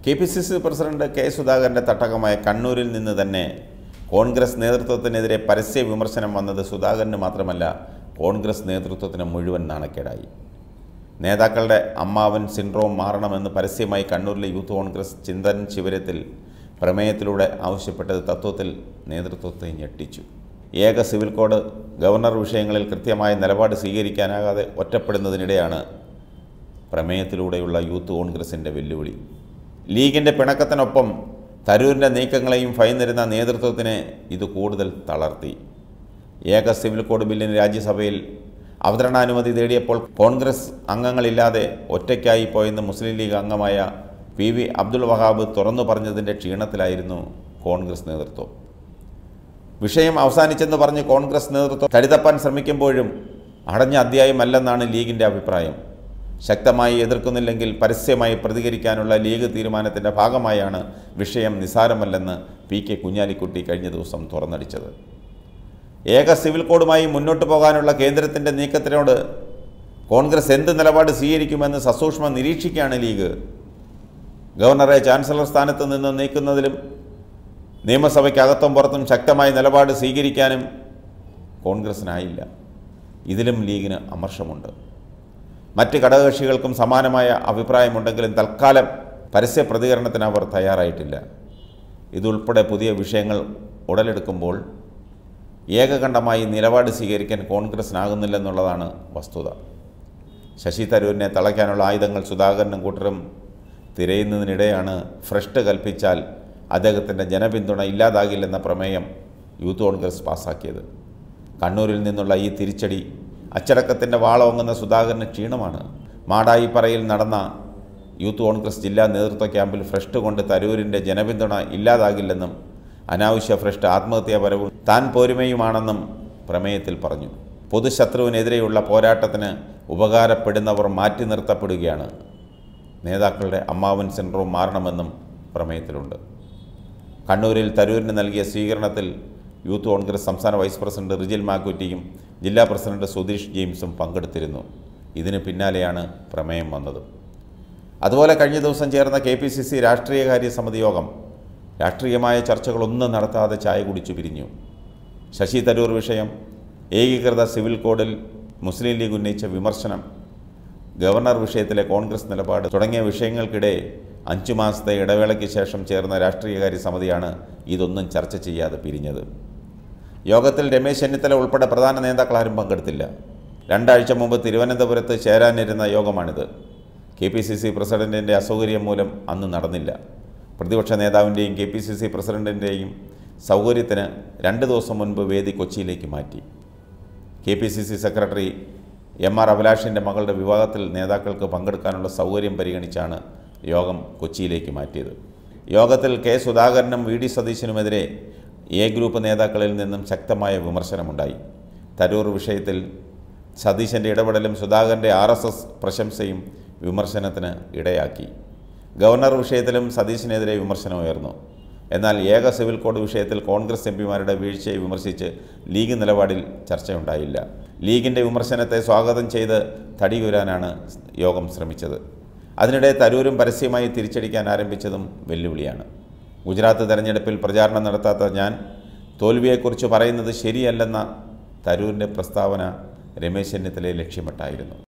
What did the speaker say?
K P C C president K സുധാകരൻ്റെ തട്ടകമായ കണ്ണൂരിൽ നിന്ന് തന്നെ കോൺഗ്രസ് നേതൃത്വത്തിനെതിരെ പരസ്യ വിമർശനം വന്നത് സുധാകരന് മാത്രമല്ല കോൺഗ്രസ് നേതൃത്വത്തിന് മുഴുവൻ നാണക്കേടായി നേതാക്കളുടെ അമ്മാവൻ സിൻഡ്രോം മാറണമെന്ന് പരസ്യമായി കണ്ണൂരിലെ യൂത്ത് കോൺഗ്രസ് ചിന്തൻ ശിബിരത്തിൽ പ്രമേയത്തിലൂടെ ആവശ്യപ്പെട്ടത് തത്വത്തിൽ നേതൃത്വത്തെ ഞെട്ടിച്ചു ഏക സിവിൽ കോഡ് ഗവർണർ വിഷയങ്ങളിൽ കൃത്യമായ നിലപാട് സ്വീകരിക്കാനാകാതെ ഒറ്റപ്പെടുന്നതിനിടെയാണ് പ്രമേയത്തിലൂടെയുള്ള യൂത്ത് കോൺഗ്രസിൻ്റെ വെല്ലുവിളി ലീഗിൻ്റെ പിണക്കത്തിനൊപ്പം തരൂരിൻ്റെ നീക്കങ്ങളെയും ഭയന്നിരുന്ന നേതൃത്വത്തിനെ ഇത് കൂടുതൽ തളർത്തി ഏക സിവിൽ കോഡ് ബില്ലിന് രാജ്യസഭയിൽ അവതരണാനുമതി തേടിയപ്പോൾ കോൺഗ്രസ് അംഗങ്ങളില്ലാതെ ഒറ്റയ്ക്കായി പോയെന്ന് മുസ്ലിം ലീഗ് അംഗമായ പി വി അബ്ദുൾ വഹാബ് തുറന്നു പറഞ്ഞതിൻ്റെ ക്ഷീണത്തിലായിരുന്നു കോൺഗ്രസ് നേതൃത്വം വിഷയം അവസാനിച്ചെന്ന് പറഞ്ഞ് കോൺഗ്രസ് നേതൃത്വം കരുതപ്പാൻ ശ്രമിക്കുമ്പോഴും അടഞ്ഞ അധ്യായമല്ലെന്നാണ് ലീഗിൻ്റെ അഭിപ്രായം ശക്തമായി എതിർക്കുന്നില്ലെങ്കിൽ പരസ്യമായി പ്രതികരിക്കാനുള്ള ലീഗ് തീരുമാനത്തിൻ്റെ ഭാഗമായാണ് വിഷയം നിസാരമല്ലെന്ന് പി കെ കുഞ്ഞാലിക്കുട്ടി കഴിഞ്ഞ ദിവസം തുറന്നടിച്ചത് ഏക സിവിൽ കോഡുമായി മുന്നോട്ട് പോകാനുള്ള കേന്ദ്രത്തിൻ്റെ നീക്കത്തിനോട് കോൺഗ്രസ് എന്ത് നിലപാട് സ്വീകരിക്കുമെന്ന് സസൂക്ഷ്മം നിരീക്ഷിക്കുകയാണ് ലീഗ് ഗവർണറെ ചാൻസലർ സ്ഥാനത്ത് നിന്ന് നീക്കുന്നതിലും നിയമസഭയ്ക്കകത്തും പുറത്തും ശക്തമായ നിലപാട് സ്വീകരിക്കാനും കോൺഗ്രസിനായില്ല ഇതിലും ലീഗിന് അമർഷമുണ്ട് മറ്റ് ഘടകകക്ഷികൾക്കും സമാനമായ അഭിപ്രായമുണ്ടെങ്കിലും തൽക്കാലം പരസ്യ പ്രതികരണത്തിന് അവർ തയ്യാറായിട്ടില്ല ഇതുൾപ്പെടെ പുതിയ വിഷയങ്ങൾ ഉടലെടുക്കുമ്പോൾ ഏകകണ്ഠമായി നിലപാട് സ്വീകരിക്കാൻ കോൺഗ്രസിനാകുന്നില്ലെന്നുള്ളതാണ് വസ്തുത ശശി തരൂരിനെ തളയ്ക്കാനുള്ള ആയുധങ്ങൾ സുധാകരനും കൂട്ടരും തിരയുന്നതിനിടെയാണ് ഭ്രഷ്ട് കൽപ്പിച്ചാൽ അദ്ദേഹത്തിൻ്റെ ജനപിന്തുണ ഇല്ലാതാകില്ലെന്ന പ്രമേയം യൂത്ത് കോൺഗ്രസ് പാസാക്കിയത് കണ്ണൂരിൽ നിന്നുള്ള ഈ തിരിച്ചടി അച്ചടക്കത്തിൻ്റെ വാളോങ്ങുന്ന സുധാകരന് ക്ഷീണമാണ് മാടായിപ്പറയിൽ നടന്ന യൂത്ത് കോൺഗ്രസ് ജില്ലാ നേതൃത്വ ക്യാമ്പിൽ ഭ്രഷ്ട് കൊണ്ട് തരൂരിൻ്റെ ജനപിന്തുണ ഇല്ലാതാകില്ലെന്നും അനാവശ്യ ഭ്രഷ്ട് ആത്മഹത്യാപരവും താൻ പോരുമയുമാണെന്നും പ്രമേയത്തിൽ പറഞ്ഞു പൊതുശത്രുവിനെതിരെയുള്ള പോരാട്ടത്തിന് ഉപകാരപ്പെടുന്നവർ മാറ്റി നിർത്തപ്പെടുകയാണ് നേതാക്കളുടെ അമ്മാവൻ സിൻഡ്രോം മാറണമെന്നും പ്രമേയത്തിലുണ്ട് കണ്ണൂരിൽ തരൂരിന് നൽകിയ സ്വീകരണത്തിൽ യൂത്ത് കോൺഗ്രസ് സംസ്ഥാന വൈസ് പ്രസിഡന്റ് റിജിൽ മാക്കുറ്റിയും ജില്ലാ പ്രസിഡന്റ് സുധീഷ് ജെയിംസും പങ്കെടുത്തിരുന്നു ഇതിന് പിന്നാലെയാണ് പ്രമേയം വന്നത് അതുപോലെ കഴിഞ്ഞ ദിവസം ചേർന്ന കെ പി സി സി രാഷ്ട്രീയകാര്യ സമിതി യോഗം രാഷ്ട്രീയമായ ചർച്ചകളൊന്നും നടത്താതെ ചായ കുടിച്ചു പിരിഞ്ഞു ശശി തരൂർ വിഷയം ഏകീകൃത സിവിൽ കോഡിൽ മുസ്ലിം ലീഗ് ഉന്നയിച്ച വിമർശനം ഗവർണർ വിഷയത്തിലെ കോൺഗ്രസ് നിലപാട് തുടങ്ങിയ വിഷയങ്ങൾക്കിടെ അഞ്ചു മാസത്തെ ഇടവേളയ്ക്ക് ശേഷം ചേർന്ന രാഷ്ട്രീയകാര്യ സമിതിയാണ് ഇതൊന്നും ചർച്ച ചെയ്യാതെ പിരിഞ്ഞത് യോഗത്തിൽ രമേശ് ചെന്നിത്തല ഉൾപ്പെടെ പ്രധാന നേതാക്കളാരും പങ്കെടുത്തില്ല രണ്ടാഴ്ച മുമ്പ് തിരുവനന്തപുരത്ത് ചേരാനിരുന്ന യോഗമാണിത് കെ പി സി സി പ്രസിഡൻറ്റിൻ്റെ അസൗകര്യം മൂലം അന്ന് നടന്നില്ല പ്രതിപക്ഷ നേതാവിൻ്റെയും കെ പി സി സി പ്രസിഡൻറ്റിൻ്റെയും സൗകര്യത്തിന് രണ്ട് ദിവസം മുൻപ് വേദി കൊച്ചിയിലേക്ക് മാറ്റി K P C C secretary M R അഭിലാഷിൻ്റെ മകളുടെ വിവാഹത്തിൽ നേതാക്കൾക്ക് പങ്കെടുക്കാനുള്ള സൗകര്യം പരിഗണിച്ചാണ് യോഗം കൊച്ചിയിലേക്ക് മാറ്റിയത് യോഗത്തിൽ കെ സുധാകരനും വി ഡി സതീശനുമെതിരെ എ ഗ്രൂപ്പ് നേതാക്കളിൽ നിന്നും ശക്തമായ വിമർശനമുണ്ടായി തരൂർ വിഷയത്തിൽ സതീശൻ്റെ ഇടപെടലും സുധാകരൻ്റെ ആർ എസ് എസ് പ്രശംസയും വിമർശനത്തിന് ഇടയാക്കി ഗവർണർ വിഷയത്തിലും സതീശിനെതിരെ വിമർശനമുയർന്നു എന്നാൽ ഏക സിവിൽ കോഡ് വിഷയത്തിൽ കോൺഗ്രസ് എം പിമാരുടെ വീഴ്ചയെ വിമർശിച്ച് ലീഗ് നിലപാടിൽ ചർച്ചയുണ്ടായില്ല ലീഗിൻ്റെ വിമർശനത്തെ സ്വാഗതം ചെയ്ത് തടിയുരാനാണ് യോഗം ശ്രമിച്ചത് അതിനിടെ തരൂരും പരസ്യമായി തിരിച്ചടിക്കാൻ ആരംഭിച്ചതും വെല്ലുവിളിയാണ് ഗുജറാത്ത് തെരഞ്ഞെടുപ്പിൽ പ്രചാരണം നടത്താത്ത ഞാൻ തോൽവിയെക്കുറിച്ച് പറയുന്നത് ശരിയല്ലെന്ന തരൂരിൻ്റെ പ്രസ്താവന രമേശ് ചെന്നിത്തലയെ ലക്ഷ്യമിട്ടായിരുന്നു